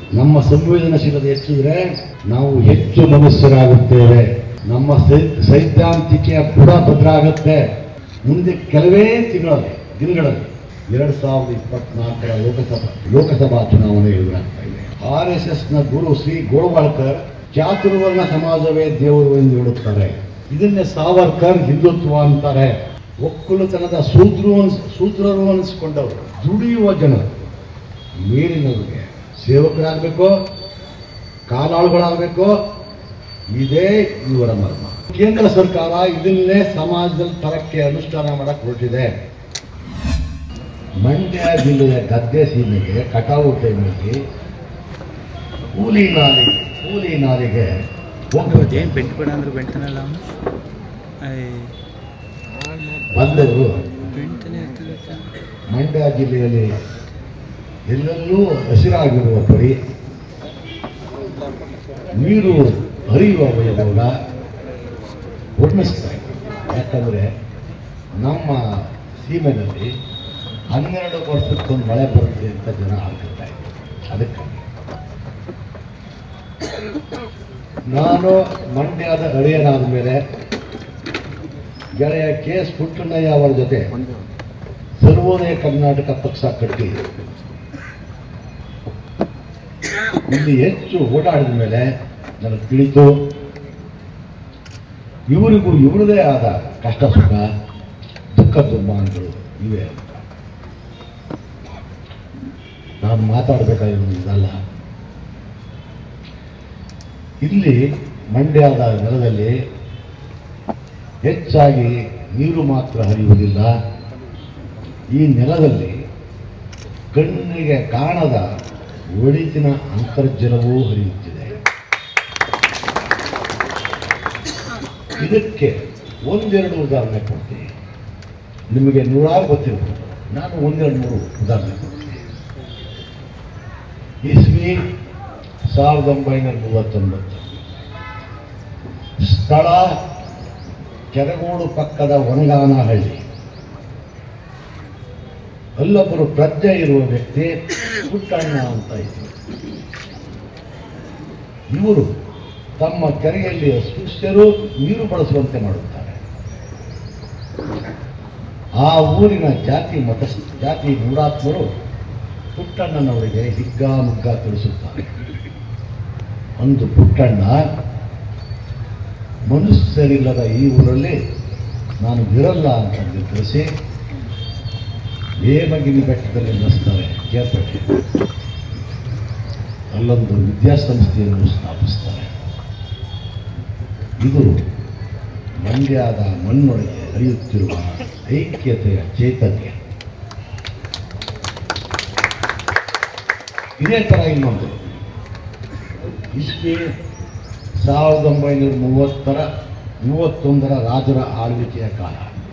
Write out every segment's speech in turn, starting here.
ನಮ್ಮ ಸಂವೇದನಶೀಲತೆ ಹೆಚ್ಚಿದ್ರೆ ನಾವು ಹೆಚ್ಚು ಮನುಷ್ಯರಾಗುತ್ತೇವೆ ನಮ್ಮ ಸೈ- ಸೈದ್ಧಾಂತಿಕೆಯ ಬುಡ ಭದ್ರಾಗುತ್ತೆ ಮುಂದೆ ಕೆಲವೇ ತಿಂಗಳಲ್ಲಿ ದಿನಗಳಲ್ಲಿ ಎರಡ್ ಸಾವಿರದ ಇಪ್ಪತ್ನಾಲ್ಕರ ಲೋಕಸಭಾ ಲೋಕಸಭಾ ಚುನಾವಣೆ ಎದುರಾಗ್ತಾ ಇದೆ ಆರ್ ಎಸ್ ಎಸ್ ನ ಗುರು ಶ್ರೀ ಗೋಳ್ವಾಳ್ಕರ್ ಚಾತುರ್ವರ್ಣ ಸಮಾಜವೇ ದೇವರು ಎಂದು ಹೇಳುತ್ತಾರೆ ಇದನ್ನೇ ಸಾವರ್ಕರ್ ಹಿಂದುತ್ವ ಅಂತಾರೆ ಒಕ್ಕಲುತನದ ಸೂದ್ರು ಅನ್ಸ್ ಸೂತ್ರರು ಅನಿಸ್ಕೊಂಡವರು ದುಡಿಯುವ ಜನರು ಮೇಲಿನವರಿಗೆ ಸೇವಕರಾಗಬೇಕು ಕಾಲಾಳುಗಳಾಗಬೇಕು ಇದೇ ಇವರ ಮರ್ಮ ಕೇಂದ್ರ ಸರ್ಕಾರ ಇದನ್ನೇ ಸಮಾಜದಲ್ಲಿ ತರಕ್ಕೆ ಅನುಷ್ಠಾನ ಮಾಡಕ್ಕೆ ಹೊರಟಿದೆ ಮಂಡ್ಯ ಜಿಲ್ಲೆಯ ಗದ್ದೆ ಸೀಮೆಗೆ ಕಟಾವು ಟೈಮಲ್ಲಿ ಕೂಲಿ ನಾಲಿ ಕೂಲಿ ನಾಲಿಗೆ ಹೋಗ್ಬೇಕು ಏನು ಬೆಂಟ್ಬೇಡ ಅಂದ್ರೆ ಬೆಂಟನಲ್ಲ ಅವನು ಬಂದವರು ಬೆಂಟನೇ ಇರ್ತದೆ ಮಂಡ್ಯ ಜಿಲ್ಲೆಯಲ್ಲಿ ಎಲ್ಲೆಲ್ಲೂ ಹಸಿರಾಗಿರುವ ಪರಿ ನೀರು ಹರಿಯುವ ವೈಭವ ವರ್ಣಿಸ್ತಾ ಇದೆ ಯಾಕಂದರೆ ನಮ್ಮ ಸೀಮೆನಲ್ಲಿ ಹನ್ನೆರಡು ವರ್ಷಕ್ಕೊಂದು ಮಳೆ ಬರುತ್ತೆ ಅಂತ ಜನ ಹಾಕುತ್ತಾ ಇದ್ದಾರೆ ಅದಕ್ಕಾಗಿ ನಾನು ಮಂಡ್ಯದ ಹಳೆಯನಾದ ಮೇಲೆ ಗೆಳೆಯ ಕೆ ಎಸ್ ಪುಟ್ಟಣ್ಣಯ್ಯ ಅವರ ಜೊತೆ ಸರ್ವೋದಯ ಕರ್ನಾಟಕ ಪಕ್ಷ ಕಟ್ಟಿ ಇಲ್ಲಿ ಹೆಚ್ಚು ಓಡಾಡಿದ ಮೇಲೆ ನನಗೆ ತಿಳಿತು ಇವರಿಗೂ ಇವರದೇ ಆದ ಕಷ್ಟ ಸುಖ ದುಃಖ ದುರ್ಮಾನಗಳು ಇವೆ ಅಂತ ನಾನು ಮಾತಾಡಬೇಕಾಗಿರೋದು ಇದಲ್ಲ ಇಲ್ಲಿ ಮಂಡ್ಯದ ನೆಲದಲ್ಲಿ ಹೆಚ್ಚಾಗಿ ನೀರು ಮಾತ್ರ ಹರಿಯುವುದಿಲ್ಲ ಈ ನೆಲದಲ್ಲಿ ಕಣ್ಣಿಗೆ ಕಾಣದ ಒಳಿತಿನ ಅಂತರ್ಜಲವೂ ಹರಿಯುತ್ತಿದೆ ಇದಕ್ಕೆ ಒಂದೆರಡು ಉದಾಹರಣೆ ಕೊಡ್ತೀನಿ ನಿಮಗೆ ನೂರಾರು ಗೊತ್ತಿರ್ಬೋದು ನಾನು ಒಂದೆರಡು ಮೂರು ಉದಾಹರಣೆ ಕೊಡ್ತೀನಿ ಇಸ್ವಿ ಸಾವಿರದ ಒಂಬೈನೂರ ಮೂವತ್ತೊಂಬತ್ತು ಸ್ಥಳ ಕೆರಗೋಡು ಪಕ್ಕದ ಒಣಗಾನಹಳ್ಳಿ ಅಲ್ಲೊಬ್ಬರು ಪ್ರಜ್ಞೆ ಇರುವ ವ್ಯಕ್ತಿ ಪುಟ್ಟಣ್ಣ ಅಂತ ಇದ್ರು ಇವರು ತಮ್ಮ ಕೆರೆಯಲ್ಲಿ ಅಸ್ಪೃಶ್ಯರು ನೀರು ಬಳಸುವಂತೆ ಮಾಡುತ್ತಾರೆ ಆ ಊರಿನ ಜಾತಿ ಮತ ಜಾತಿ ಮೂಢಾತ್ಮರು ಪುಟ್ಟಣ್ಣನವರಿಗೆ ಹಿಗ್ಗಾಮುಗ್ಗ ತಿಳಿಸುತ್ತಾರೆ ಒಂದು ಪುಟ್ಟಣ್ಣ ಮನುಷ್ಯರಿಲ್ಲದ ಈ ಊರಲ್ಲಿ ನಾನು ಇರಲ್ಲ ಅಂತ ನಿರ್ಧರಿಸಿ ಹೇಮಗಿರಿ ಬೆಟ್ಟದಲ್ಲಿ ನಡೆಸ್ತಾರೆ ಕೇರ್ಪೇಟೆ ಅಲ್ಲೊಂದು ವಿದ್ಯಾಸಂಸ್ಥೆಯನ್ನು ಸ್ಥಾಪಿಸ್ತಾರೆ ಇದು ಮಂಡ್ಯದ ಮಣ್ಣೊಳಗೆ ಹರಿಯುತ್ತಿರುವ ಐಕ್ಯತೆಯ ಚೈತನ್ಯ ಇದೇ ಥರ ಇನ್ನೊಂದು ಇಸ್ವಿ ಸಾವಿರದ ಒಂಬೈನೂರ ಮೂವತ್ತರ ಮೂವತ್ತೊಂದರ ರಾಜರ ಆಳ್ವಿಕೆಯ ಕಾಲ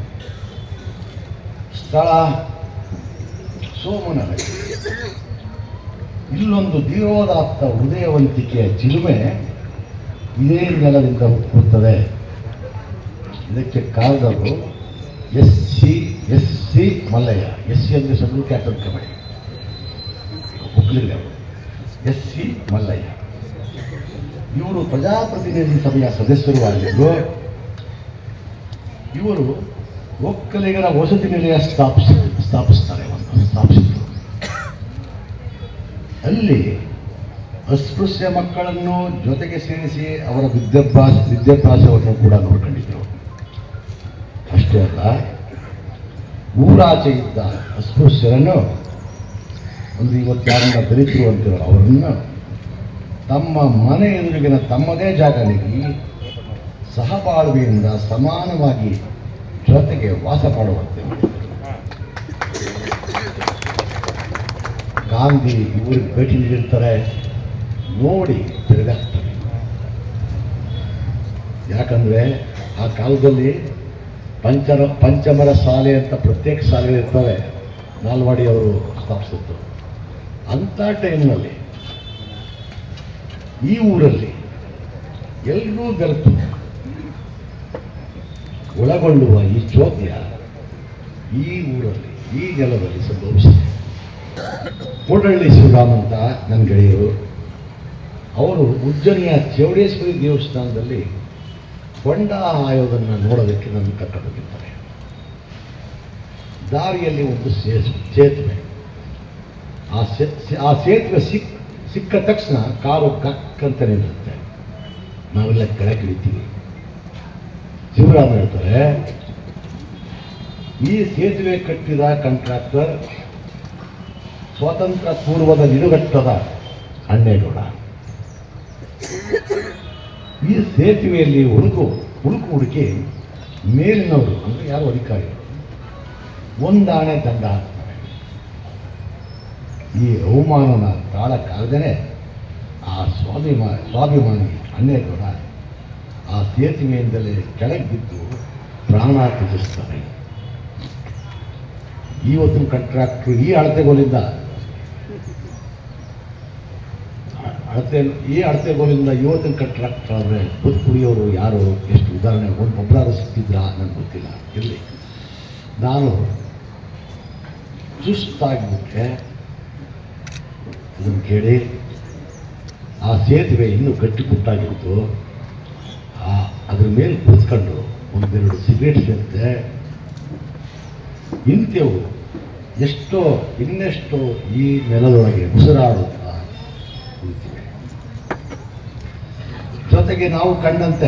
ಸ್ಥಳ ಸೋಮನಹಳ್ಳಿ ಇಲ್ಲೊಂದು ಧೀರೋದಾತ್ತ ಹೃದಯವಂತಿಕೆಯ ಚಿಲುಮೆ ಇದೇ ನೆಲದಿಂದ ಹುಟ್ಟುತ್ತದೆ ಇದಕ್ಕೆ ಕಾರಣರು S C S C Mallayya S C ಅಂದರೆ ಸಣ್ಣ ಕ್ಯಾಟಲ್ ಕಬಡ್ಡಿ ಒಕ್ಕಲಿಗ ಎಸ್ ಸಿ ಮಲ್ಲಯ್ಯ ಇವರು ಪ್ರಜಾಪ್ರತಿನಿಧಿ ಸಭೆಯ ಸದಸ್ಯರು ಆಗಿದ್ದು ಇವರು ಒಕ್ಕಲಿಗರ ವಸತಿ ನಿಲಯ ಸ್ಥಾಪಿಸ ಸ್ಥಾಪಿಸ್ತಾರೆ ಒಂದು ಸ್ಥಾಪಿಸಿದ್ರು ಅಲ್ಲಿ ಅಸ್ಪೃಶ್ಯ ಮಕ್ಕಳನ್ನು ಜೊತೆಗೆ ಸೇರಿಸಿ ಅವರ ವಿದ್ಯಾಭ್ಯಾಸ ವಿದ್ಯಾಭ್ಯಾಸವನ್ನು ಕೂಡ ನೋಡ್ಕೊಂಡಿದ್ರು ಅಷ್ಟೇ ಅಲ್ಲ ಊರಾಚೆ ಇದ್ದ ಅಸ್ಪೃಶ್ಯರನ್ನು ಒಂದು ಇವತ್ತು ಯಾರನ್ನ ದಲಿತರು ಅಂತೀರೋ ಅವರನ್ನು ತಮ್ಮ ಮನೆ ಎದುರಿಗಿನ ತಮ್ಮದೇ ಜಾಗ ನೀಡಿ ಸಹಬಾಳ್ವೆಯಿಂದ ಸಮಾನವಾಗಿ ಜೊತೆಗೆ ವಾಸ ಮಾಡುವಂತೆ ಮಾಡಿದರು ಗಾಂಧಿ ಇವ್ರಿಗೆ ಭೇಟಿ ನೀಡಿರ್ತಾರೆ ನೋಡಿ ತಿರುಗಾಗ್ತಾರೆ ಯಾಕಂದ್ರೆ ಆ ಕಾಲದಲ್ಲಿ ಪಂಚರ ಪಂಚಮರ ಶಾಲೆ ಅಂತ ಪ್ರತ್ಯೇಕ ಶಾಲೆಗಳಿರ್ತವೆ ನಾಲ್ವಾಡಿ ಅವರು ಸ್ಥಾಪಿಸಿದ್ದು ಅಂಥ ಟೈಮ್ನಲ್ಲಿ ಈ ಊರಲ್ಲಿ ಎಲ್ಲರೂ ಬೆರೆತು ಒಳಗೊಳ್ಳುವ ಈ ಚೋದ್ಯ ಈ ಊರಲ್ಲಿ ಈ ನೆಲದಲ್ಲಿ ಸಂಭವಿಸಿದೆ ಕೋಟಹಳ್ಳಿ ಶಿವರಾಮ್ ಅಂತ ನನ್ನ ಗೆಳೆಯರು ಅವರು ಉಜ್ಜನಿಯ ಚೌಡೇಶ್ವರಿ ದೇವಸ್ಥಾನದಲ್ಲಿ ಹೊಂಡ ಹಾಯೋದನ್ನು ನೋಡೋದಕ್ಕೆ ನನ್ನ ಕರ್ಕೊಂಡೋಗಿರ್ತಾರೆ ದಾರಿಯಲ್ಲಿ ಒಂದು ಸೇ- ಸೇತುವೆ ಆ ಸೇ- ಸೇ- ಆ ಸೇತುವೆ ಸಿಕ್ ಸಿಕ್ಕ ತಕ್ಷಣ ಕಾರು ಕಕ್ಕಂತ ನಿಲ್ಲುತ್ತೆ ನಾವೆಲ್ಲ ಕೆಳಗೆ ಇಳಿತೀವಿ ಶಿವರಾಮ್ ಹೇಳ್ತಾರೆ ಈ ಸೇತುವೆ ಕಟ್ಟಿದ ಕಾಂಟ್ರಾಕ್ಟರ್ ಸ್ವಾತಂತ್ರ್ಯ ಪೂರ್ವದ ನಿಲುಗಟ್ಟದ ಅಣ್ಣೇಗೌಡ ಈ ಸೇತುವೆಯಲ್ಲಿ ಹುಡುಕು ಹುಡುಕು ಹುಡುಕಿ ಮೇಲಿನವರು ಅಂದರೆ ಯಾರು ಅಧಿಕಾರಿಗಳು ಒಂದಾಣೆ ದಂಡ ಹಾಕ್ತಾರೆ ಈ ಅವಮಾನನ ತಾಳಕ್ಕಾಗದೇ ಆ ಸ್ವಾಭಿಮಾ ಸ್ವಾಭಿಮಾನಿ ಅಣ್ಣೇಗೌಡ ಆ ಸೇತುವೆಯಿಂದಲೇ ಕೆಳಗೆ ಬಿದ್ದು ಪ್ರಾಣ ತ್ಯಜಿಸ್ತಾರೆ ಇವತ್ತಿನ ಕಾಂಟ್ರಾಕ್ಟ್ರು ಈ ಅಳತೆಗೋಲಿಂದ ಅಳತೆ ಈ ಅಳತೆಗೋಲಿಂದ ಇವತ್ತಿನ ಕಾಂಟ್ರಾಕ್ಟರ್ ಆದರೆ ಬದುಕು ಕುಡಿಯೋರು ಯಾರು ಎಷ್ಟು ಉದಾಹರಣೆ ಒಂದು ಒಬ್ಬರಾದ್ರು ಸಿಕ್ಕಿದ್ರ ನನಗೆ ಗೊತ್ತಿಲ್ಲ ಇರಲಿ ನಾನು ಸುಸ್ತಾಗಿಬಿಟ್ಟೆ ಇದನ್ನು ಕೇಳಿ ಆ ಸೇತುವೆ ಇನ್ನೂ ಗಟ್ಟಿಪುಟ್ಟಾಗಿತ್ತು ಆ ಅದ್ರ ಮೇಲೆ ಕೂತ್ಕೊಂಡು ಒಂದೆರಡು ಸಿಗರೇಟ್ ಸೇರಿದೆ ಇಂಥವು ಎಷ್ಟೋ ಇನ್ನೆಷ್ಟೋ ಈ ನೆಲದೊಳಗೆ ಉಸಿರಾಡುತ್ತಾ ಕುಳಿತಿವೆ ಜೊತೆಗೆ ನಾವು ಕಂಡಂತೆ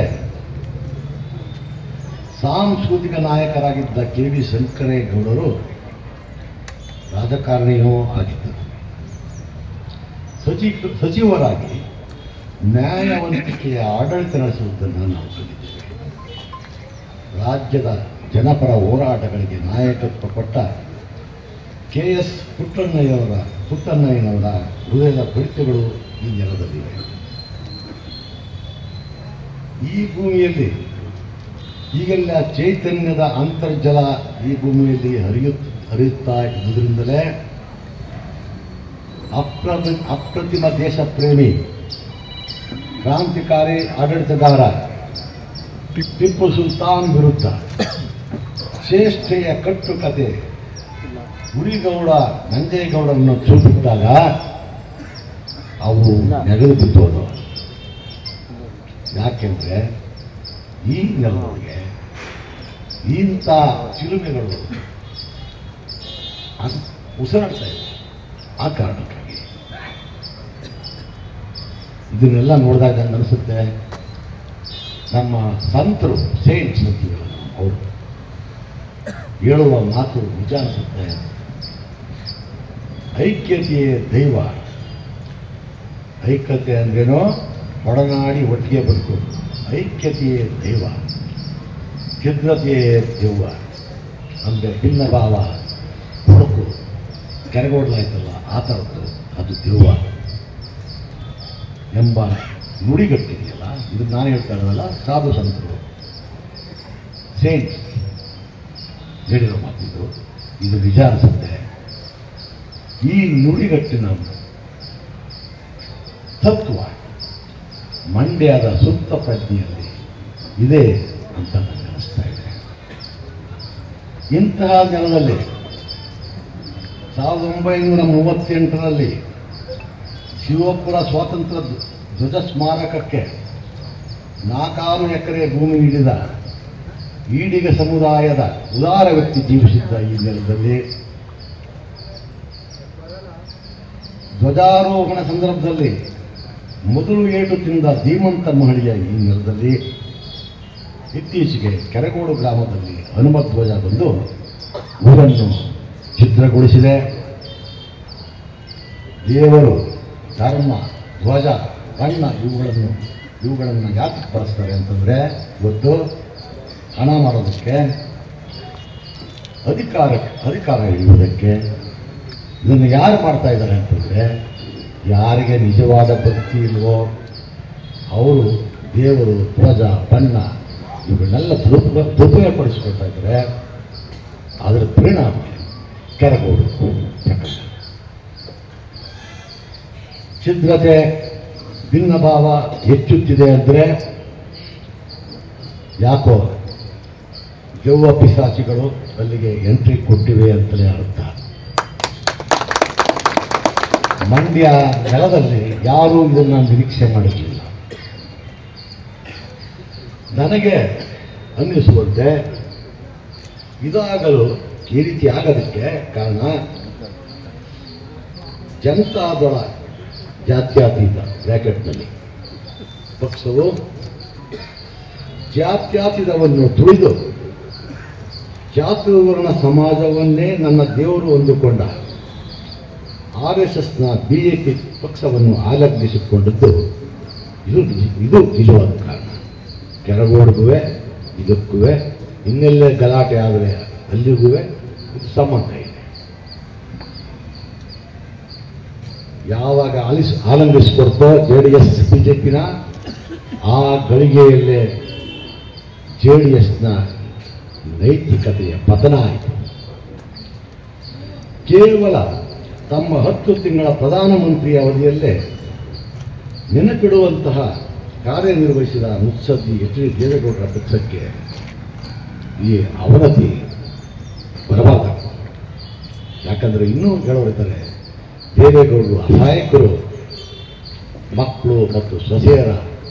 ಸಾಂಸ್ಕೃತಿಕ ನಾಯಕರಾಗಿದ್ದ ಕೆ ವಿ ಶಂಕರೇಗೌಡರು ರಾಜಕಾರಣಿಯೂ ಆಗಿದ್ದರು ಸಚಿ ಸಚಿವರಾಗಿ ನ್ಯಾಯವಂತಿಕೆಯ ಆಡಳಿತ ನಡೆಸುವುದನ್ನು ನಾವು ಕಂಡಿದ್ದೇವೆ ರಾಜ್ಯದ ಜನಪರ ಹೋರಾಟಗಳಿಗೆ ನಾಯಕತ್ವ ಕೊಟ್ಟ ಕೆ ಎಸ್ ಪುಟ್ಟಣ್ಣಯ್ಯವರ ಪುಟ್ಟಣ್ಣಯ್ಯನವರ ಹೃದಯದ ಬಡಿತಗಳು ಈ ನೆಲದಲ್ಲಿವೆ ಈ ಭೂಮಿಯಲ್ಲಿ ಈಗೆಲ್ಲ ಚೈತನ್ಯದ ಅಂತರ್ಜಲ ಈ ಭೂಮಿಯಲ್ಲಿ ಹರಿಯುತ್ತ ಹರಿಯುತ್ತಾ ಇದ್ದುದರಿಂದಲೇ ಅಪ್ರತಿ ಅಪ್ರತಿಮ ದೇಶ ಪ್ರೇಮಿ ಕ್ರಾಂತಿಕಾರಿ ಆಡಳಿತಗಾರ ಟಿಪ್ಪು ಸುಲ್ತಾನ್ ವಿರುದ್ಧ ಶ್ರೇಷ್ಠೆಯ ಕಟ್ಟುಕತೆ ಉರಿಗೌಡ ನಂಜೇಗೌಡರನ್ನು ಚೂಪಿಟ್ಟಾಗ ಅವು ನೆಗೆದು ಬಿದ್ದೋದು ಯಾಕೆಂದ್ರೆ ಈ ನೆಲದೊಳಗೆ ಇಂಥ ಚಿಲುಮೆಗಳು ಅನ್- ಉಸಿರಾಡ್ತಾ ಇವೆ ಆ ಕಾರಣಕ್ಕಾಗಿ ಇದನ್ನೆಲ್ಲ ನೋಡಿದಾಗ ನಂಗೆ ಅನಿಸುತ್ತೆ ನಮ್ಮ ಸಂತರು ಸೇಂಟ್ಸ್ ಅಂತೀವಲ್ಲ ನಾವು, ಅವರು ಹೇಳುವ ಮಾತು ನಿಜ ಅನಿಸುತ್ತೆ ಐಕ್ಯತೆಯೇ ದೈವ ಐಕ್ಯತೆ ಅಂದ್ರೇನೋ ಒಡನಾಡಿ ಒಟ್ಟಿಗೆ ಬದುಕೋದು ಐಕ್ಯತೆಯೇ ದೈವ ಛಿದ್ರತೆಯೇ ದೆವ್ವ ಅಂದರೆ ಭಿನ್ನ ಭಾವ ಹುಡುಕು ಕೆರಗೋಡ್ಲಾಯ್ತಲ್ಲ ಆ ಥರದ್ದು ಅದು ದೆವ್ವ ಎಂಬ ನುಡಿಗಟ್ಟಿದೆಯಲ್ಲ ಇದು ನಾನು ಹೇಳ್ತಾ ಇರೋದಲ್ಲ ಸಾಧು ಸಂತರು ಸೇಂಟ್ಸ್ ಹೇಳಿರೋ ಮಾತಿದು ಇದು ನಿಜ ಅನಿಸುತ್ತೆ ಈ ನುಡಿಗಟ್ಟಿನ ತತ್ವ ಮಂಡ್ಯದ ಸುಪ್ತ ಪ್ರಜ್ಞೆಯಲ್ಲಿ ಇದೆ ಅಂತ ನನಗೆ ಅನಿಸ್ತಾ ಇದೆ ಇಂತಹ ನೆಲದಲ್ಲಿ ಸಾವಿರದ ಒಂಬೈನೂರ ಮೂವತ್ತೆಂಟರಲ್ಲಿ ಶಿವಪುರ ಸ್ವಾತಂತ್ರ್ಯ ಧ್ವಜ ಸ್ಮಾರಕಕ್ಕೆ ನಾಲ್ಕಾರು ಎಕರೆ ಭೂಮಿ ನೀಡಿದ ಈಡಿಗ ಸಮುದಾಯದ ಉದಾರ ವ್ಯಕ್ತಿ ಜೀವಿಸಿದ್ದ ಈ ನೆಲದಲ್ಲಿ ಧ್ವಜಾರೋಹಣ ಸಂದರ್ಭದಲ್ಲಿ ಮೊದಲು ಏಟು ತಿಂದ ಧೀಮಂತ ಮಹಡಿಯ ಈ ನೆಲದಲ್ಲಿ ಇತ್ತೀಚೆಗೆ ಕೆರಗೋಡು ಗ್ರಾಮದಲ್ಲಿ ಹನುಮ ಧ್ವಜ ಬಂದು ಊರನ್ನು ಛಿದ್ರಗೊಳಿಸಿದೆ ದೇವರು ಧರ್ಮ ಧ್ವಜ ಬಣ್ಣ ಇವುಗಳನ್ನು ಇವುಗಳನ್ನು ಯಾಕೆ ಬಳಸ್ತಾರೆ ಅಂತಂದರೆ ಇವತ್ತು ಹಣ ಮಾಡೋದಕ್ಕೆ ಅಧಿಕಾರ ಅಧಿಕಾರ ಹಿಡಿಯುವುದಕ್ಕೆ ಇದನ್ನು ಯಾರು ಮಾಡ್ತಾ ಇದ್ದಾರೆ ಅಂತಂದರೆ ಯಾರಿಗೆ ನಿಜವಾದ ಭಕ್ತಿ ಇಲ್ವೋ ಅವರು ದೇವರು ಧ್ವಜ ಬಣ್ಣ ಇವುಗಳನ್ನೆಲ್ಲ ದುರುಪ ದುರುಪಯೋಗಪಡಿಸ್ಕೊಳ್ತಾ ಇದ್ದಾರೆ ಅದರ ಪರಿಣಾಮ ಕೆರಗೋಡು ಪ್ರಕರಣ ಛಿದ್ರತೆ ಭಿನ್ನ ಭಾವ ಹೆಚ್ಚುತ್ತಿದೆ ಅಂದರೆ ಯಾಕೋ ದೆವ್ವ ಪಿಸಾಚಿಗಳು ಅಲ್ಲಿಗೆ ಎಂಟ್ರಿ ಕೊಟ್ಟಿವೆ ಅಂತಲೇ ಅರ್ಥ ಮಂಡ್ಯ ನೆಲದಲ್ಲಿ ಯಾರೂ ಇದನ್ನು ನಿರೀಕ್ಷೆ ಮಾಡಿರಲಿಲ್ಲ ನನಗೆ ಅನ್ನಿಸುವಂತೆ ಇದಾಗಲು ಈ ರೀತಿ ಆಗೋದಕ್ಕೆ ಕಾರಣ ಜನತಾದಳ ಜಾತ್ಯತೀತ ಬ್ರ್ಯಾಕೆಟ್ನಲ್ಲಿ ಪಕ್ಷವು ಜಾತ್ಯತೀತವನ್ನು ತುಳಿದು ಜಾತುವರ್ಣ ಸಮಾಜವನ್ನೇ ನನ್ನ ದೇವರು ಅಂದುಕೊಂಡ ಆರ್ ಎಸ್ ಎಸ್ನ ಬಿ ಜೆ ಪಿ ಪಕ್ಷವನ್ನು ಆಲಗ್ನಿಸಿಕೊಂಡದ್ದು ಇದು ನಿಜ- ಇದು ನಿಜವಾದ ಕಾರಣ ಕೆರಗೋಡ್ಗೂ ಇದಕ್ಕೂ ಇನ್ನೆಲ್ಲೇ ಗಲಾಟೆ ಆದರೆ ಅಲ್ಲಿಗೂ ಇದು ಸಂಬಂಧ ಇದೆ ಯಾವಾಗ ಆಲಿಸ್ ಆಲಂಬಿಸಿಕೊಡ್ತೋ J D S B J ಪಿನ ಆ ಗಳಿಗೆಯಲ್ಲೇ ಜೆ ಡಿ ಎಸ್ನ ನೈತಿಕತೆಯ ಪತನ ಆಯಿತು ಕೇವಲ ತಮ್ಮ ಹತ್ತು ತಿಂಗಳ ಪ್ರಧಾನಮಂತ್ರಿ ಅವಧಿಯಲ್ಲೇ ನೆನಪಿಡುವಂತಹ ಕಾರ್ಯನಿರ್ವಹಿಸಿದ ಮುತ್ಸದ್ದಿ ಎಚ್ ಡಿ ದೇವೇಗೌಡರ ಪಕ್ಷಕ್ಕೆ ಈ ಅವನತಿ ಬರಬಾರ್ದು ಯಾಕಂದರೆ ಇನ್ನೂ ಹೇಳೋರಿದ್ದಾರೆ ದೇವೇಗೌಡರು ಅಸಹಾಯಕರು ಮಕ್ಕಳು ಮತ್ತು ಸೊಸೆಯರ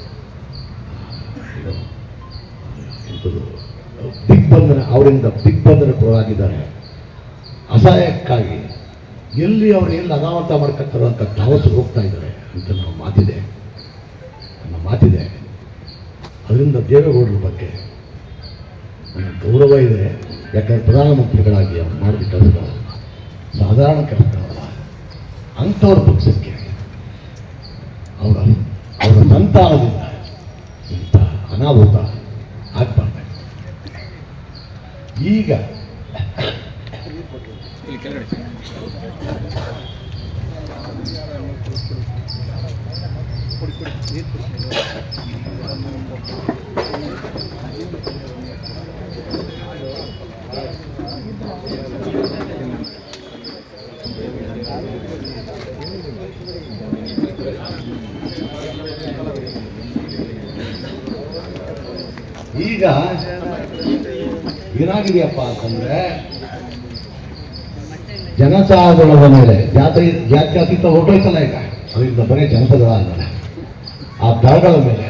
ಏನು, ಎಂಥದ್ದು, ದಿಗ್ಬಂಧನ ಅವರಿಂದ ದಿಗ್ಬಂಧನಕ್ಕೊಳಗಾಗಿದ್ದಾರೆ ಅಸಹಾಯಕ್ಕಾಗಿ ಎಲ್ಲಿ ಅವರು ಎಲ್ಲಿ ಅನಾಹುತ ಮಾಡ್ಕೊತಾರೋ ಅಂತ ಧಾವಸು ಹೋಗ್ತಾ ಇದ್ದಾರೆ ಅಂತ ನಾವು ಮಾತಿದೆ ನಮ್ಮ ಮಾತಿದೆ ಅದರಿಂದ ದೇವೇಗೌಡರ ಬಗ್ಗೆ ನನಗೆ ಗೌರವ ಇದೆ ಯಾಕಂದ್ರೆ ಪ್ರಧಾನಮಂತ್ರಿಗಳಾಗಿ ಅವ್ರು ಮಾಡಿದ ಕೆಲಸಗಳು ಸಾಧಾರಣ ಕೆಲಸಗಳಲ್ಲ ಅಂಥವ್ರ ಪಕ್ಷಕ್ಕೆ ಅವರ ಅವರ ಸಂತಾನದಿಂದ ಇಂಥ ಅನಾಹುತ ಆಗ್ಬಾರ್ದು ಈಗ ಇಲ್ಲಿ ಕೆಳಗಡೆ ಈಗ ಏನಾಗಿದೆಯಪ್ಪ ಅಂತಂದ್ರೆ ಜನತಾದಳದ ಮೇಲೆ ಜಾತಿ ಜಾತ್ಯತೀತ ಹೊರಟೋಯ್ತಲ್ಲ ಈಗ ಅದರಿಂದ ಬರೀ ಜನತಾದಳ ಅಲ್ಲ ಆ ದಳಗಳ ಮೇಲೆ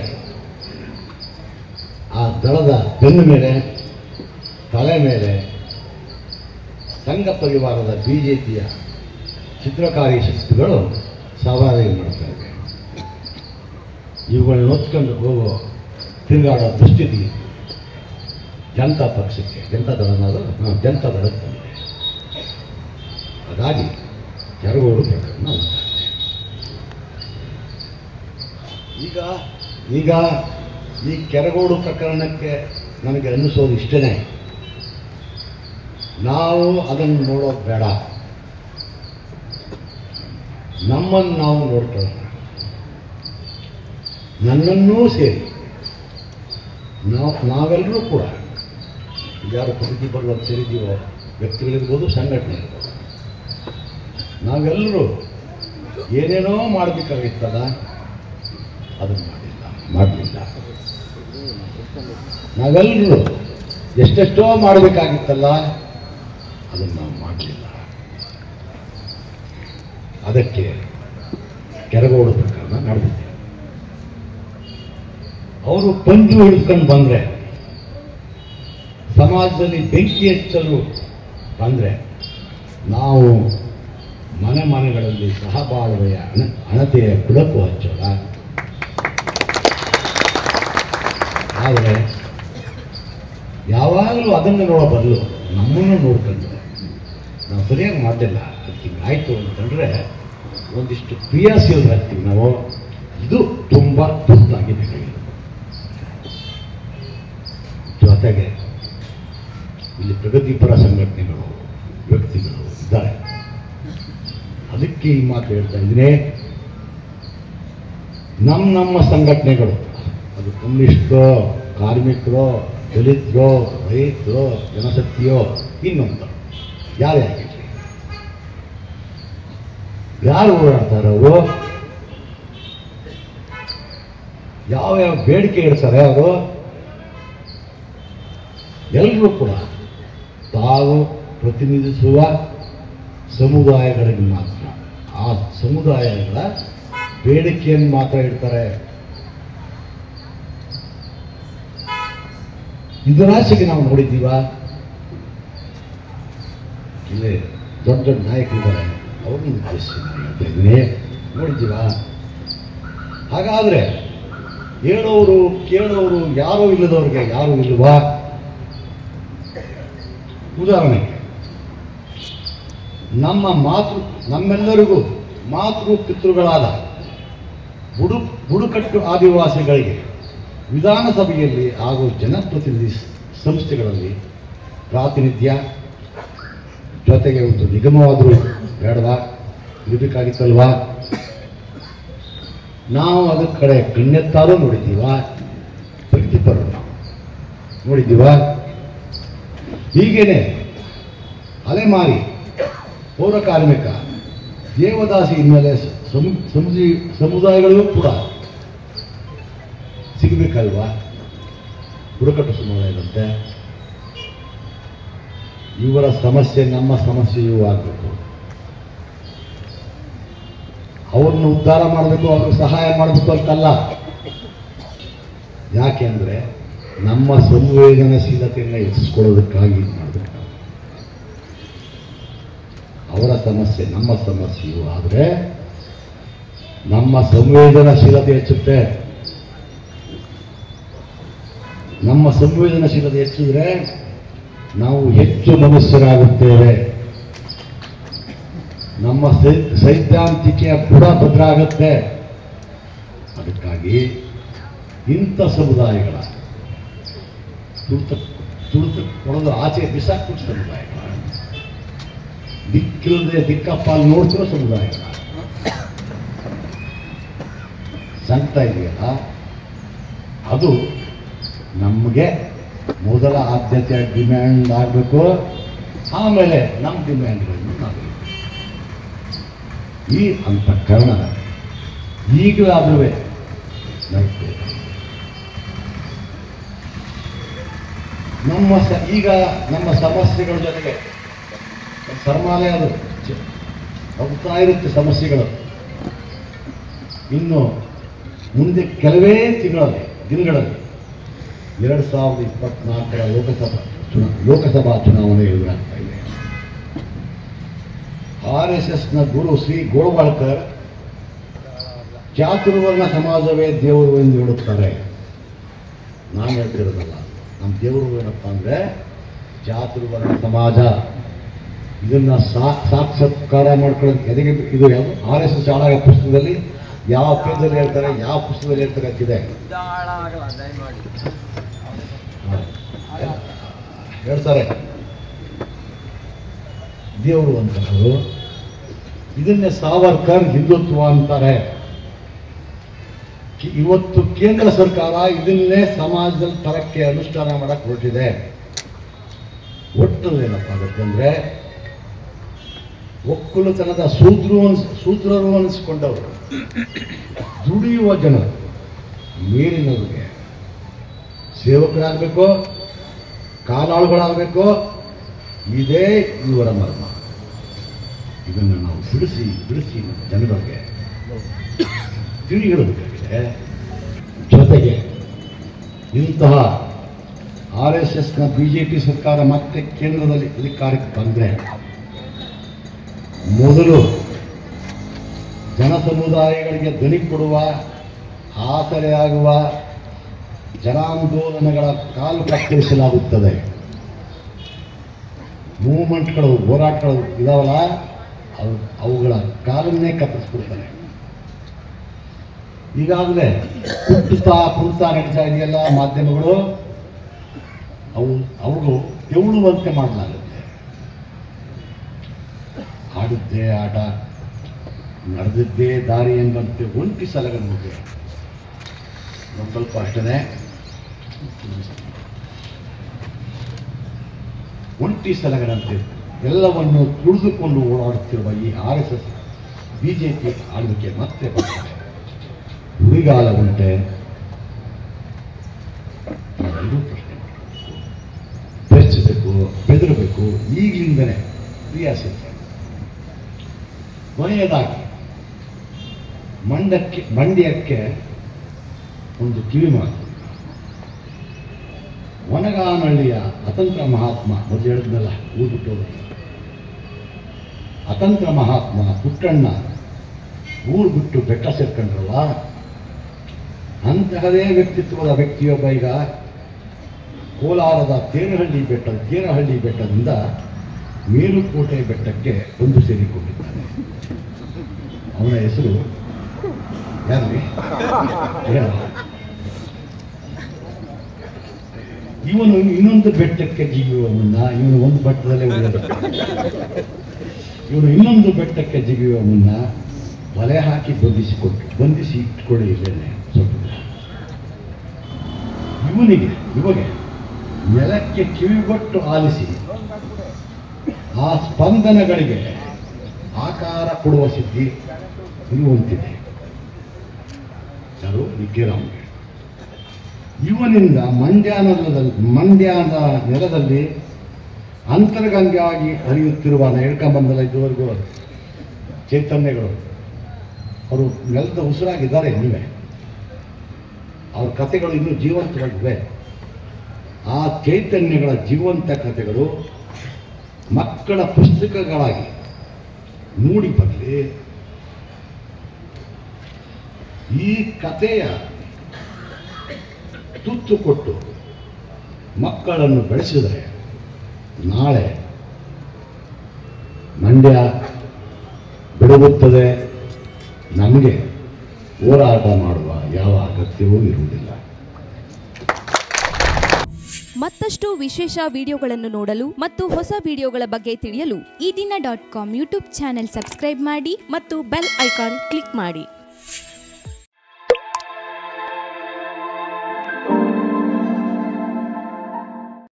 ಆ ದಳದ ಬೆನ್ನ ಮೇಲೆ ತಲೆ ಮೇಲೆ ಸಂಘ ಪರಿವಾರದ ಬಿ ಜೆ ಪಿಯ ಚಿತ್ರಕಾರಿ ಶಕ್ತಿಗಳು ಸವಾರಿ ಮಾಡ್ತಾ ಇವೆ ಇವುಗಳನ್ನ ಹೊತ್ಕೊಂಡು ಹೋಗೋ ತಿರುಗಾಡೋ ದುಸ್ಥಿತಿ ಜನತಾ ಪಕ್ಷಕ್ಕೆ ಜನತಾ ದಳ ಅನ್ನೋದು ಹಾ, ಜನತಾ ದಳಕ್ಕೆ ಬಂದಿದೆ ಹಾಗಾಗಿ ಕೆರಗೋಡು ಪ್ರಕರಣ ಉಂಟಾಗಿದೆ ಈಗ ಈಗ ಈ ಕೆರಗೋಡು ಪ್ರಕರಣಕ್ಕೆ ನನಗೆ ಅನ್ನಿಸೋದು ಇಷ್ಟನೇ ನಾವು ಅದನ್ನು ನೋಡೋದು ಬೇಡ ನಮ್ಮನ್ನು ನಾವು ನೋಡ್ಕೊಳ್ಳೋಣ ನನ್ನನ್ನೂ ಸೇರಿ ನಾವು ನಾವೆಲ್ಲರೂ ಕೂಡ ಯಾರು ಪ್ರಗತಿ ಬರುವ ಸೇರಿದ್ದೀವೋ ವ್ಯಕ್ತಿಗಳಿರ್ಬೋದು ಸಂಘಟನೆ ಇರ್ಬೋದು ನಾವೆಲ್ಲರೂ ಏನೇನೋ ಮಾಡಬೇಕಾಗಿತ್ತಲ್ಲ ಅದನ್ನು ಮಾಡಿಲ್ಲ ಮಾಡಲಿಲ್ಲ ನಾವೆಲ್ಲರೂ ಎಷ್ಟೆಷ್ಟೋ ಮಾಡಬೇಕಾಗಿತ್ತಲ್ಲ ಅದನ್ನು ನಾವು ಮಾಡಲಿಲ್ಲ ಅದಕ್ಕೆ ಕೆರಗೋಡು ಪ್ರಕರಣ ನಡೆದಿದೆ ಅವರು ಪಂಜು ಹಿಡ್ಕೊಂಡು ಬಂದರೆ ಸಮಾಜದಲ್ಲಿ ಬೆಂಕಿ ಹಚ್ಚಲು ಬಂದರೆ ನಾವು ಮನೆ ಮನೆಗಳಲ್ಲಿ ಸಹಬಾಳ್ವೆಯ ಅಣ ಅಣತೆಯ ಬೆಳಕು ಹಚ್ಚೋಣ ಆದರೆ ಯಾವಾಗಲೂ ಅದನ್ನು ನೋಡೋ ಬದಲು ನಮ್ಮನ್ನು ನೋಡ್ಕೊಂಡು ನಾವು ಸರಿಯಾಗಿ ಮಾಡಲಿಲ್ಲ ಅದಕ್ಕೆ ಹಿಂಗೆ ಆಯಿತು ಅಂತಂದರೆ ಒಂದಿಷ್ಟು ಕ್ರಿಯಾಶೀಲರು ಹಾಕ್ತೀವಿ ನಾವು ಇದು ತುಂಬ ತುರ್ತಾಗಿ ಬೇಕಾಗಿದೆ ಜೊತೆಗೆ ಇಲ್ಲಿ ಪ್ರಗತಿಪರ ಸಂಘಟನೆಗಳು ವ್ಯಕ್ತಿಗಳು ಇದ್ದಾರೆ ಅದಕ್ಕೆ ಈ ಮಾತು ಹೇಳ್ತಾ ಇದ್ದೀನಿ ನಮ್ಮ ನಮ್ಮ ಸಂಘಟನೆಗಳು ಅದು ಕಮ್ಯುನಿಸ್ಟ್ರೋ ಕಾರ್ಮಿಕರೋ ದಲಿತರೋ ರೈತರೋ ಜನಶಕ್ತಿಯೋ ಇನ್ನೊಂದು ಯಾರೇ ಆಗಿರಲಿ ಯಾರು ಓಡಾಡ್ತಾರೆ ಅವರು ಯಾವ ಯಾವ ಬೇಡಿಕೆ ಇಡ್ತಾರೆ ಅವರು ಎಲ್ಲರೂ ಕೂಡ ತಾವು ಪ್ರತಿನಿಧಿಸುವ ಸಮುದಾಯಗಳಿಗೆ ಮಾತ್ರ ಆ ಸಮುದಾಯಗಳ ಬೇಡಿಕೆಯನ್ನು ಮಾತ್ರ ಇಡ್ತಾರೆ ಇದರಾಚೆಗೆ ನಾವು ನೋಡಿದ್ದೀವ ಇಲ್ಲಿ ದೊಡ್ಡ ದೊಡ್ಡ ನಾಯಕರಿದ್ದಾರೆ ಅವ್ರನ್ನ ಉದ್ದೇಶಿಸಿ ನಾನು ಹೇಳ್ತಾ ಇದ್ದೀನಿ ನೋಡಿದ್ದೀವ ಹಾಗಾದ್ರೆ ಹೇಳೋರು ಕೇಳೋರು ಯಾರೂ ಇಲ್ಲದವ್ರಿಗೆ ಯಾರು ಇಲ್ವಾ ಉದಾಹರಣೆಗೆ ನಮ್ಮ ಮಾತೃ ನಮ್ಮೆಲ್ಲರಿಗೂ ಮಾತೃ ಪಿತೃಗಳಾದ ಬುಡು ಬುಡುಕಟ್ಟು ಆದಿವಾಸಿಗಳಿಗೆ ವಿಧಾನಸಭೆಯಲ್ಲಿ ಹಾಗೂ ಜನಪ್ರತಿನಿಧಿ ಸ- ಸಂಸ್ಥೆಗಳಲ್ಲಿ ಪ್ರಾತಿನಿಧ್ಯ ಜೊತೆಗೆ ಒಂದು ನಿಗಮವಾದರೂ ಬೇಡವಾ ಇರಬೇಕಾಗಿತ್ತಲ್ವಾ ನಾವು ಅದ್ರ ಕಡೆ ಕಣ್ಣೆತ್ತಾರೂ ನೋಡಿದ್ದೀವ ಪ್ರತಿಪರರು ನಾವು ನೋಡಿದ್ದೀವ ಹೀಗೇನೆ ಅಲೆಮಾರಿ ಪೌರ ಕಾರ್ಮಿಕ ದೇವದಾಸಿ ಹಿನ್ನೆಲೆ ಸಂ- ಸಮುದಾಯ ಸಮುದಾಯಗಳಿಗೂ ಕೂಡ ಸಿಗಬೇಕಲ್ವಾ ಬುಡಕಟ್ಟು ಸಮುದಾಯದಂತೆ ಇವರ ಸಮಸ್ಯೆ ನಮ್ಮ ಸಮಸ್ಯೆಯೂ ಆಗಬೇಕು ಅವ್ರನ್ನ ಉದ್ಧಾರ ಮಾಡಬೇಕು ಅವ್ರಿಗೆ ಸಹಾಯ ಮಾಡಬೇಕು ಅಂತಲ್ಲ ಯಾಕೆ ಅಂದರೆ ನಮ್ಮ ಸಂವೇದನಶೀಲತೆಯನ್ನು ಹೆಚ್ಚಿಸ್ಕೊಳ್ಳೋದಕ್ಕಾಗಿ ಇದು ಮಾಡಬೇಕು ನಾವು. ಅವರ ಸಮಸ್ಯೆ ನಮ್ಮ ಸಮಸ್ಯೆಯು ಆದರೆ ನಮ್ಮ ಸಂವೇದನಶೀಲತೆ ಹೆಚ್ಚುತ್ತೆ ನಮ್ಮ ಸಂವೇದನಶೀಲತೆ ಹೆಚ್ಚಿದ್ರೆ ನಾವು ಹೆಚ್ಚು ಮನುಷ್ಯರಾಗುತ್ತೇವೆ ನಮ್ಮ ಸೈ- ಸೈದ್ಧಾಂತಿಕೆಯ ಬುಡ ಭದ್ರಾಗತ್ತೆ ಅದಕ್ಕಾಗಿ ಇಂಥ ಸಮುದಾಯಗಳ ತುಳಿತ ತುಳಿತ ಕೊಡೋದು ಆಚೆ ಬಿಸಾಕ್ಬಿಟ್ಟು ಸಮುದಾಯಗಳ ದಿಕ್ಕಿಲ್ಲದೆ ದಿಕ್ಕಪ್ಪ ಅಲ್ಲಿ ನೋಡ್ತಿರೋ ಸಮುದಾಯಗಳ ಸಂಕಟ ಇದೆಯಲ್ಲ ಅದು ನಮಗೆ ಮೊದಲ ಆದ್ಯತೆ ಡಿಮ್ಯಾಂಡ್ ಆಗಬೇಕು ಆಮೇಲೆ ನಮ್ಮ ಡಿಮ್ಯಾಂಡ್ಗಳನ್ನು ನಾವು ಈ ಅಂತಃಕರಣ ಈಗಲಾದರೂ ನಡೀತದೆ ನಮ್ಮ ಸ ಈಗ ನಮ್ಮ ಸಮಸ್ಯೆಗಳ ಜೊತೆಗೆ ಸರ್ಮಾಲಯ ಅದು ಚ- ಹೋಗ್ತಾ ಇರುತ್ತೆ ಸಮಸ್ಯೆಗಳು ಇನ್ನು ಮುಂದೆ ಕೆಲವೇ ತಿಂಗಳಲ್ಲಿ ದಿನಗಳಲ್ಲಿ ಎರಡು ಸಾವಿರದ ಇಪ್ಪತ್ನಾಲ್ಕರ ಲೋಕಸಭಾ ಚುನಾ ಲೋಕಸಭಾ ಚುನಾವಣೆ ಎದುರಾಗ್ತಾ ಇದೆ ಆರ್ ಎಸ್ ಎಸ್ನ ಗುರು ಶ್ರೀ ಗೋಳ್ವಾಳ್ಕರ್ ಚಾತುರ್ವರ್ಣ ಸಮಾಜವೇ ದೇವರು ಎಂದು ಹೇಳುತ್ತಾರೆ ನಾನು ಹೇಳ್ತಿರೋದಲ್ಲ ನಮ್ಮ ದೇವರು ಏನಪ್ಪ ಅಂದರೆ ಚಾತುರ್ವರ್ಣ ಸಮಾಜ ಇದನ್ನ ಸಾ ಸಾಕ್ಷಾತ್ಕಾರ ಮಾಡ್ಕೊಳ್ಳೋದು ಎದೆಗೆ ಇದು ಆರ್ ಎಸ್ ಎಸ್ ಆಳಾಗ ಪುಸ್ತಕದಲ್ಲಿ ಯಾವ ಪೇಜಲ್ಲಿ ಹೇಳ್ತಾರೆ ಯಾವ ಪುಸ್ತಕದಲ್ಲಿ ಹೇಳ್ತಾರೆ ಅಂತಿದೆ ಹೇಳ್ತಾರೆ ದೇವರು ಅಂತವರು ಇದನ್ನೇ ಸಾವರ್ಕರ್ ಹಿಂದುತ್ವ ಅಂತಾರೆ ಕಿ- ಇವತ್ತು ಕೇಂದ್ರ ಸರ್ಕಾರ ಇದನ್ನೇ ಸಮಾಜದಲ್ಲಿ ತರಕ್ಕೆ ಅನುಷ್ಠಾನ ಮಾಡಕ್ಕೆ ಹೊರಟಿದೆ ಒಟ್ಟು ಏನಪ್ಪ ಆಗುತ್ತೆ ಅಂದ್ರೆ ಒಕ್ಕಲುತನದ ಸೂದ್ರು ಅನ್ಸ್ ಸೂತ್ರರು ಅನಿಸ್ಕೊಂಡವರು ದುಡಿಯುವ ಜನರು ಮೇಲಿನವ್ರಿಗೆ ಸೇವಕರಾಗಬೇಕು ಕಾಲಾಳುಗಳಾಗಬೇಕು ಇದೇ ಇವರ ಮರ್ಮ ಇದನ್ನು ನಾವು ಬಿಡಿಸಿ ಬಿಡಿಸಿ ನಮ್ಮ ಜನಗಳಿಗೆ ತಿಳಿಗಿಡಬೇಕಾಗಿದೆ ಜೊತೆಗೆ ಇಂತಹ ಆರ್ ಎಸ್ ಎಸ್ನ ಬಿ ಜೆ ಪಿ ಸರ್ಕಾರ ಮತ್ತೆ ಕೇಂದ್ರದಲ್ಲಿ ಅಧಿಕಾರಕ್ಕೆ ಬಂದರೆ ಮೊದಲು ಜನ ಸಮುದಾಯಗಳಿಗೆ ಧ್ವನಿ ಕೊಡುವ ಆಸರೆಯಾಗುವ ಜನಾಂದೋಲನಗಳ ಕಾಲು ಕತ್ತರಿಸಲಾಗುತ್ತದೆ ಮೂವ್ಮೆಂಟ್ಗಳು ಹೋರಾಟಗಳು ಇದಾವಲ್ಲ ಅವು ಅವುಗಳ ಕಾಲನ್ನೇ ಕತ್ತರಿಸ್ಬಿಡ್ತಾರೆ ಈಗಾಗಲೇ ಕುಟ್ಟುತ್ತಾ ಕುಡ್ತಾ ನಡೀತಾ ಇದೆಯಲ್ಲ ಮಾಧ್ಯಮಗಳು ಅವು ಅವು ತೆವಳುವಂತೆ ಮಾಡಲಾಗುತ್ತೆ ಆಡುತ್ತೆ ಆಟ ನಡೆದಿದ್ದೇ ದಾರಿ ಎಂಬಂತೆ ಒಂಟಿ ಸಲಗನ್ನುತ್ತೆ ಒಂದು ಸ್ವಲ್ಪ ಅಷ್ಟೇ ಒಂಟಿ ಸಲಗನಂತೆ ಎಲ್ಲವನ್ನು ತುಳಿದುಕೊಂಡು ಓಡಾಡುತ್ತಿರುವ ಈ ಆರ್ ಎಸ್ ಎಸ್ ಬಿಜೆಪಿ ಆಳ್ವಿಕೆ ಮತ್ತೆ ಬರ್ತಾರೆ ಉಳಿಗಾಲ ಉಂಟೆ ನಾವೆಲ್ಲರೂ ಪ್ರಶ್ನೆ ಮಾಡಬೇಕು ಬೆಚ್ಚಬೇಕು ಬೆದರಬೇಕು ಈಗಲಿಂದನೇ ಕ್ರಿಯಾಶೀಲ ಕೊನೆಯದಾಗಿ ಮಂಡಕ್ಕೆ ಮಂಡ್ಯಕ್ಕೆ ಒಂದು ಕಿವಿ ಮಾತು ಒನಗಾನಹಳ್ಳಿಯ ಅತಂತ್ರ ಮಹಾತ್ಮ ಮೊದಲು ಹೇಳಿದ್ನಲ್ಲ ಊರು ಬಿಟ್ಟೋದು ಅತಂತ್ರ ಮಹಾತ್ಮ ಪುಟ್ಟಣ್ಣ ಊರು ಬಿಟ್ಟು ಬೆಟ್ಟ ಸೇರ್ಕೊಂಡ್ರಲ್ಲ ಅಂತಹದೇ ವ್ಯಕ್ತಿತ್ವದ ವ್ಯಕ್ತಿಯೊಬ್ಬ ಈಗ ಕೋಲಾರದ ತೇರಹಳ್ಳಿ ಬೆಟ್ಟ ತೇರಹಳ್ಳಿ ಬೆಟ್ಟದಿಂದ ಮೇಲುಕೋಟೆ ಬೆಟ್ಟಕ್ಕೆ ಒಂದು ಸೇರಿಕೊಂಡಿದ್ದಾನೆ ಅವನ ಹೆಸರು ಯಾರಿಗೆ ಹೇಳ. ಇವನು ಇನ್ನೊಂದು ಬೆಟ್ಟಕ್ಕೆ ಜಿಗಿಯುವ ಮುನ್ನ ಇವನು ಒಂದು ಬೆಟ್ಟದಲ್ಲೇ ಉಳಿದ ಇವನು ಇನ್ನೊಂದು ಬೆಟ್ಟಕ್ಕೆ ಜಿಗಿಯುವ ಮುನ್ನ ಬಲೆ ಹಾಕಿ ಬಂಧಿಸಿಕೊಟ್ಟು ಬಂಧಿಸಿ ಇಟ್ಕೊಳ್ಳಿ ಇಲ್ಲೇನೆ ಸ್ವಲ್ಪ ದಿನ. ಇವನಿಗೆ ಇವಾಗ ನೆಲಕ್ಕೆ ಕಿವಿಗೊಟ್ಟು ಆಲಿಸಿ ಆ ಸ್ಪಂದನಗಳಿಗೆ ಆಕಾರ ಕೊಡುವ ಸಿದ್ಧಿ ಇರುವಂತಿದೆ ಯಾರು ನಿಗ್ಗಿರಾಮ್ಗೆ ಇವನಿಂದ ಮಂಡ್ಯ ನೆಲದಲ್ಲಿ ಮಂಡ್ಯದ ನೆಲದಲ್ಲಿ ಅಂತರ್ಗಂಗೆಯಾಗಿ ಹರಿಯುತ್ತಿರುವ ನಾನು ಹೇಳ್ಕೊಂಬಂದಲ್ಲ ಇದುವರೆಗೂ ಚೈತನ್ಯಗಳು ಅವರು ನೆಲದ ಉಸಿರಾಗಿದ್ದಾರೆ ನೀವೇ ಅವ್ರ ಕಥೆಗಳು ಇನ್ನೂ ಜೀವಂತವಾಗಿವೆ ಆ ಚೈತನ್ಯಗಳ ಜೀವಂತ ಕಥೆಗಳು ಮಕ್ಕಳ ಪುಸ್ತಕಗಳಾಗಿ ಮೂಡಿ ಬರಲಿ ಈ ಕಥೆಯ ತುತ್ತು ಕೊಟ್ಟು ಮಕ್ಕಳನ್ನು ಬೆಳೆಸಿದರೆ ನಾಳೆ ಮಂಡ್ಯ ಬೆಳಗುತ್ತದೆ ನಮಗೆ ಹೋರಾಟ ಮಾಡುವ ಯಾವ ಅಗತ್ಯವೂ ಇರುವುದಿಲ್ಲ ಮತ್ತಷ್ಟು ವಿಶೇಷ ವಿಡಿಯೋಗಳನ್ನು ನೋಡಲು ಮತ್ತು ಹೊಸ ವಿಡಿಯೋಗಳ ಬಗ್ಗೆ ತಿಳಿಯಲು Ee Dina dot com YouTube channel subscribe ಮಾಡಿ ಮತ್ತು ಬೆಲ್ ಐಕಾನ್ ಕ್ಲಿಕ್ ಮಾಡಿ